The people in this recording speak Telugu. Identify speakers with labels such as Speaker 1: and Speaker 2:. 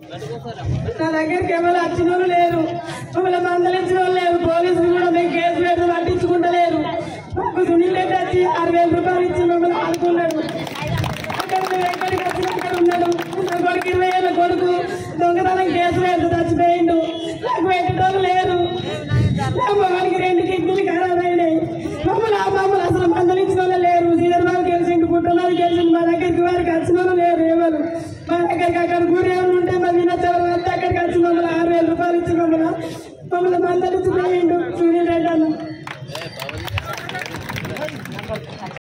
Speaker 1: నా దగ్గరికి ఎవరు వచ్చిన వాళ్ళు లేరు మమ్మల్ని మందలించిన వాళ్ళు లేరు పోలీసులు కూడా మేము కేసు పెడితే పట్టించుకుంటలేరు మాకు సునీల్ రెడ్డి వచ్చి ఆరు వేల రూపాయలు ఇచ్చి మమ్మల్ని ఆడుకున్నాడు అక్కడ మేము ఎక్కడికి వచ్చిన అక్కడ ఉన్నాడు నా కొడుకు ఇరవై ఏళ్ళ కొడుకు దొంగతనం కేసు పెడితే చచ్చిపోయిండు నాకు పెట్టడం లేరు నా మొగానికి రెండు కిడ్నీలు ఖరాబ్ అయినాయి మమ్మల్ని ఆ మమ్మల్ని అసలు మందలించిన వాళ్ళు లేరు శ్రీధర్ బాబు గెలిచిండు కుటుంబాలు గెలిచిండు మా దగ్గరికి వారికి వచ్చిన వాళ్ళు లేరు ఎవరు మా దగ్గరికి అక్కడ గురి ఏమైనా ఉంటే మా వినోత్సవం అంతా అక్కడికి వచ్చి మమ్మల్ని ఆరు వేల రూపాయలు ఇచ్చి మమ్మల్ని మమ్మల్ని మందలించి పోయిండు సూర్యుడు రెడ్డి అన్న